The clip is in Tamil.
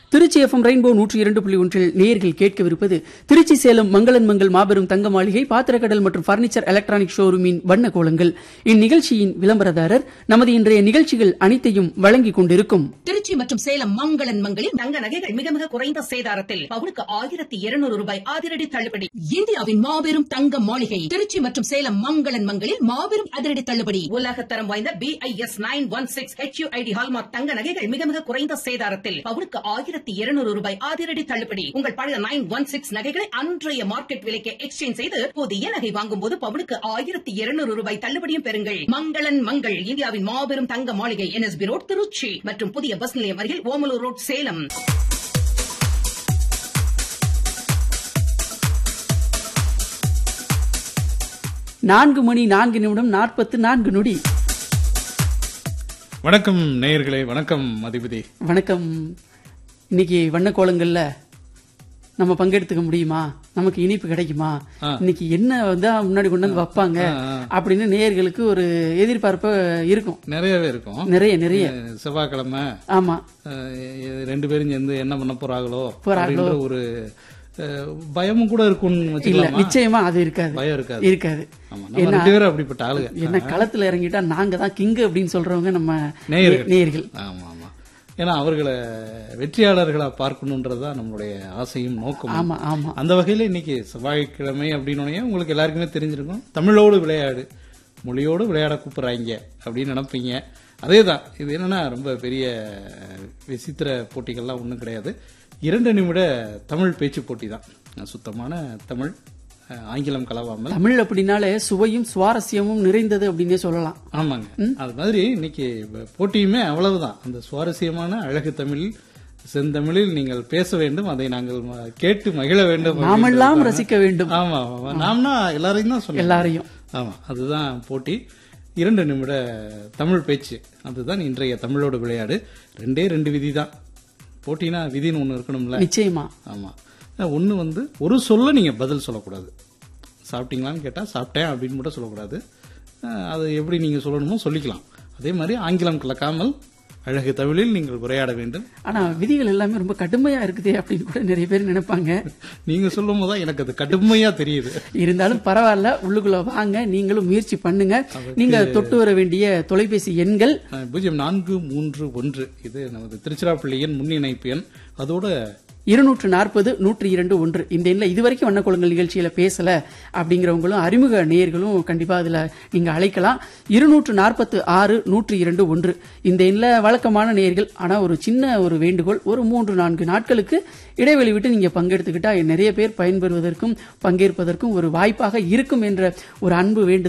திருச்சி எஃப்எம் ரெயின்போ நூற்றி இரண்டு புள்ளி ஒன்றில் நேயர்கள் கேட்கவிருப்பது திருச்சி சேலம் மங்களன் மங்கள் மாபெரும் தங்க மாளிகை பாத்திரக்கடல் மற்றும் பர்னிச்சர் எலக்ட்ரானிக் ஷோரூமின் வண்ண கோலங்கள் இந்நிகழ்ச்சியின் விளம்பரதாரர் நமது இன்றைய நிகழ்ச்சிகள் அனைத்தையும் வழங்கிக் கொண்டிருக்கும் திருச்சி மற்றும் சேலம் மங்களன் மங்களில் தங்க நகைகள் மிக மிக குறைந்த சேதாரத்தில் பவுனுக்கு ஆயிரத்தி இருநூறு ரூபாய் அதிரடி தள்ளுபடி இந்தியாவின் மாபெரும் தங்க மாளிகை திருச்சி மற்றும் சேலம் மங்களன் மங்களில் மாபெரும் அதிரடி தள்ளுபடி உலகத்தரம் வாய்ந்த B I S nine one six HUID hallmark தங்க நகைகள் மிக மிக குறைந்த சேதாரத்தில் பவுனுக்கு ஆயிரத்தி இருநூறு ரூபாய் அதிரடி தள்ளுபடி உங்கள் பழைய நைன் ஒன் சிக்ஸ் நகைகளை அன்றைய மார்க்கெட் விலைக்கு எக்ஸ்சேஞ்ச் செய்து புதிய நகை வாங்கும் போது பவுனுக்கு ஆயிரத்தி இருநூறு ரூபாய் தள்ளுபடியும் பெறுங்கள் மங்களன் மங்கள் இந்தியாவின் மாபெரும் தங்க மாளிகை என்எஸ்பி ரோட் திருச்சி மற்றும் புதிய பஸ் நிலையம் அருகில் ஓமலூர் ரோட் சேலம் நான்கு மணி நான்கு நிமிடம் நாற்பத்து நான்கு நொடி வணக்கம் நேயர்களே வணக்கம் அதிபதி வணக்கம் இன்னைக்கு வண்ண கோலங்கள்ல நம்ம பங்கெடுத்துக்க முடியுமா நமக்கு இனிப்பு கிடைக்குமா இன்னைக்கு என்ன வந்து முன்னாடி கொண்டு வந்து வைப்பாங்க அப்படின்னு நேயர்களுக்கு ஒரு எதிர்பார்ப்பு இருக்கும் நிறையவே இருக்கும் நிறைய நிறைய அஹ் செவ்வாய்க்கிழமை ஆமா அஹ் எ- ரெண்டு பேரும் சேர்ந்து என்ன பண்ண போறாங்களோ போறாங்களோ. அப்படின்ற ஒரு அஹ், பயமும் கூட இருக்கும்னு இல்ல வச்சுக்கலாமா நிச்சயமா அது இருக்காது பயம் இருக்காது இருக்காது ஆமா நம்ம ரெண்டு பேரும் அப்படிப்பட்ட ஆளுங்க என்ன களத்துல இறங்கிட்டா நாங்க தான் கிங்கு அப்படின்னு சொல்றவங்க நம்ம நேயர்கள். நேயர்கள் ஆமா ஆமா ஏன்னா அவர்களை வெற்றியாளர்களா பார்க்கணுன்றதுதான் நம்மளுடைய ஆசையும் நோக்கமும் ஆமா ஆமா அந்த வகையில இன்னைக்கு செவ்வாய்க்கிழமை அப்படின்னு உங்களுக்கு எல்லாருக்குமே தெரிஞ்சிருக்கும் தமிழோடு விளையாடு மொழியோடு விளையாட கூப்பிடுறாங்க அப்படின்னு நினைப்பீங்க அதே தான் இது என்னன்னா ரொம்ப பெரிய விசித்திர போட்டிகள்லாம் ஒன்றும் கிடையாது இரண்டு நிமிட தமிழ் பேச்சு போட்டி தான் சுத்தமான தமிழ் அஹ், ஆங்கிலம் கலவாமல் தமிழ் அப்படின்னாலே சுவையும் சுவாரஸ்யமும் நிறைந்தது அப்படின்னே சொல்லலாம் ஆமாங்க அது மாதிரி இன்னைக்கு போட்டியுமே அவ்வளவுதான் அந்த சுவாரஸ்யமான அழகு தமிழில் செந்தமிழில் நீங்கள் பேச வேண்டும் அதை நாங்கள் ம- கேட்டு மகிழ வேண்டும் நாமெல்லாம் அப்படின்றதுதான். ரசிக்க வேண்டும் ஆமா ஆமா நாம்னா எல்லாரையும் தான் சொல்லுவோம் எல்லாரையும் ஆமா அதுதான் போட்டி இரண்டு நிமிட தமிழ் பேச்சு அதுதான் இன்றைய தமிழோடு விளையாடு ரெண்டே ரெண்டு விதி தான் போட்டினா விதின்னு ஒண்ணு இருக்கணும்ல நிச்சயமா ஆமா ஒண்ணு வந்து ஒரு சொல்ல நீங்க பதில் சொல்லக்கூடாது சாப்பிட்டீங்களான்னு கேட்டா சாப்பிட்டேன் அப்படின்னு மட்டும் சொல்லக்கூடாது அஹ், அது எப்படி நீங்க சொல்லணுமோ சொல்லிக்கலாம் அதே மாதிரி ஆங்கிலம் கலக்காமல் அழகு தமிழில் நீங்கள் உரையாட வேண்டும் ஆனா விதிகள் எல்லாமே ரொம்ப கடுமையா இருக்குதே அப்படின்னு கூட நிறைய பேர் நினைப்பாங்க நீங்க சொல்லும் போதுதான் எனக்கு அது கடுமையா தெரியுது இருந்தாலும் பரவாயில்ல உள்ளுக்குள்ள வாங்க நீங்களும் முயற்சி பண்ணுங்க நீங்க தொட்டு வர வேண்டிய தொலைபேசி எண்கள் அஹ், பூஜ்ஜியம் நான்கு மூன்று ஒன்று இது நமது திருச்சிராப்பள்ளி எண் முன் இணைப்பு எண் அதோட இருநூற்று நாற்பது நூற்றி இரண்டு ஒன்று இந்த எண்ணில் இதுவரைக்கும் வண்ணக்கோலங்கள் நிகழ்ச்சியில பேசல அப்படிங்கிறவங்களும் அறிமுக நேயர்களும் கண்டிப்பா அதுல நீங்க அழைக்கலாம் இருநூற்று நாற்பத்து ஆறு நூற்றி இரண்டு ஒன்று இந்த எண்ணில் வழக்கமான நேயர்கள் ஆனா ஒரு சின்ன ஒரு வேண்டுகோள் ஒரு மூன்று நான்கு நாட்களுக்கு இடைவெளி விட்டு நீங்க பங்கெடுத்துக்கிட்டா நிறைய பேர் பயன்பெறுவதற்கும் பங்கேற்பதற்கும் ஒரு வாய்ப்பாக இருக்கும் என்ற ஒரு அன்பு வேண்டுதல்